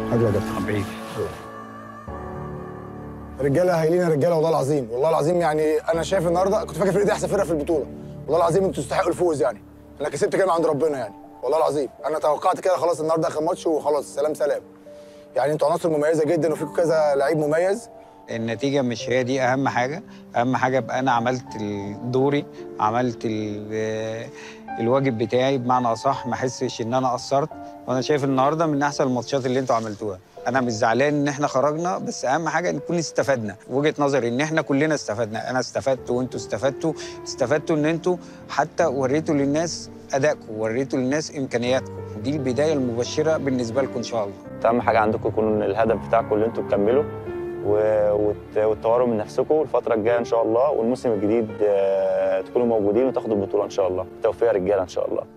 حاجه يا كابتن حبيبي رجاله هايلين يا رجاله والله العظيم والله العظيم يعني انا شايف النهارده كنت فاكر فرقه دي احسن فرقه في البطوله والله العظيم انتوا تستحقوا الفوز يعني انا كسبت كده من عند ربنا يعني والله العظيم انا توقعت كده خلاص النهارده اخر ماتش وخلاص سلام سلام يعني انتوا عناصر مميزه جدا وفيكم كذا لعيب مميز النتيجة مش هي دي أهم حاجة أهم حاجة أبقى أنا عملت دوري عملت ال- الواجب بتاعي بمعنى أصح ما أحسش إن أنا قصرت وأنا شايف النهاردة من أحسن الماتشات اللي أنتوا عملتوها أنا مش زعلان إن إحنا خرجنا بس أهم حاجة نكون استفدنا وجهة نظري إن إحنا كلنا استفدنا أنا استفدت وأنتوا استفدتوا استفدتوا إن أنتوا حتى وريتوا للناس أدائكم وريتوا للناس إمكانياتكم دي البداية المبشرة بالنسبة لكم إن شاء الله اهم حاجه عندكم يكون الهدف بتاعكم اللي انتوا تكملوا و- وت- وتطوروا من نفسكم الفتره الجايه ان شاء الله والموسم الجديد آه، تكونوا موجودين وتاخدوا البطوله ان شاء الله توفيق يا رجاله ان شاء الله